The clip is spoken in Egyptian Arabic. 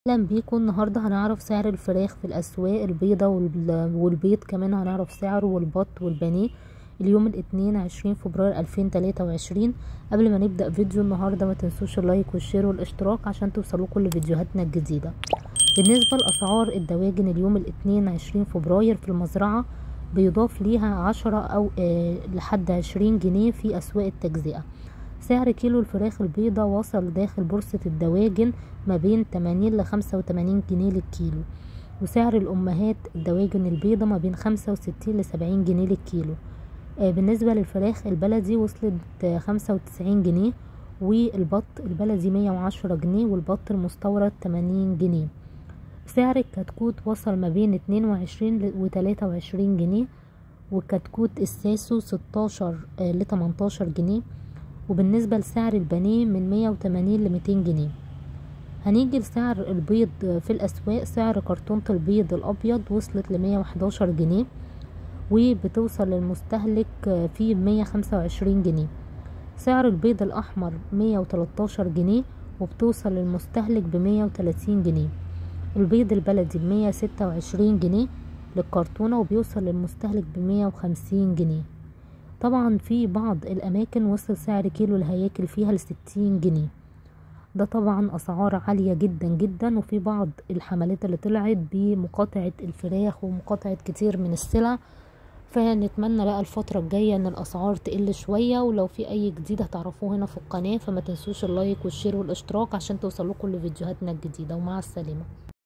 اهلا بيكم النهارده هنعرف سعر الفراخ في الاسواق البيضه وال- والبيض كمان هنعرف سعره والبط والبانيه اليوم الاثنين عشرين فبراير الفين تلاتة وعشرين قبل ما نبدا فيديو النهارده ما تنسوش اللايك والشير والاشتراك عشان توصلوا كل فيديوهاتنا الجديده بالنسبه لاسعار الدواجن اليوم الاثنين عشرين فبراير في المزرعه بيضاف ليها عشرة او آه لحد عشرين جنيه في اسواق التجزئه سعر كيلو الفراخ البيضة وصل داخل بورصة الدواجن ما بين 80 ل 85 جنيه للكيلو وسعر الأمهات الدواجن البيضة ما بين 65 ل 70 جنيه للكيلو آه بالنسبة للفراخ البلدي وصلت آه 95 جنيه والبط البلدي 110 جنيه والبط المستورد 80 جنيه سعر الكتكوت وصل ما بين 22 و 23 جنيه والكتكوت الساسو 16 ل 18 جنيه وبالنسبة لسعر البانيه من 180 ل 200 جنيه هنيجي لسعر البيض في الأسواق سعر كرتونة البيض الأبيض وصلت ل 111 جنيه وبتوصل للمستهلك في 125 جنيه سعر البيض الأحمر 113 جنيه وبتوصل للمستهلك ب 130 جنيه البيض البلدي ب 126 جنيه للكرتونة وبيوصل للمستهلك ب 150 جنيه طبعا في بعض الأماكن وصل سعر كيلو الهياكل فيها لستين جنيه ده طبعا أسعار عالية جدا جدا وفي بعض الحملات اللي طلعت بمقاطعة الفراخ ومقاطعة كتير من السلع فنتمنى بقى الفترة الجاية ان الاسعار تقل شوية ولو في اي جديد هتعرفوه هنا في القناة فما تنسوش اللايك والشير والاشتراك عشان توصلوا كل فيديوهاتنا الجديدة ومع السلامة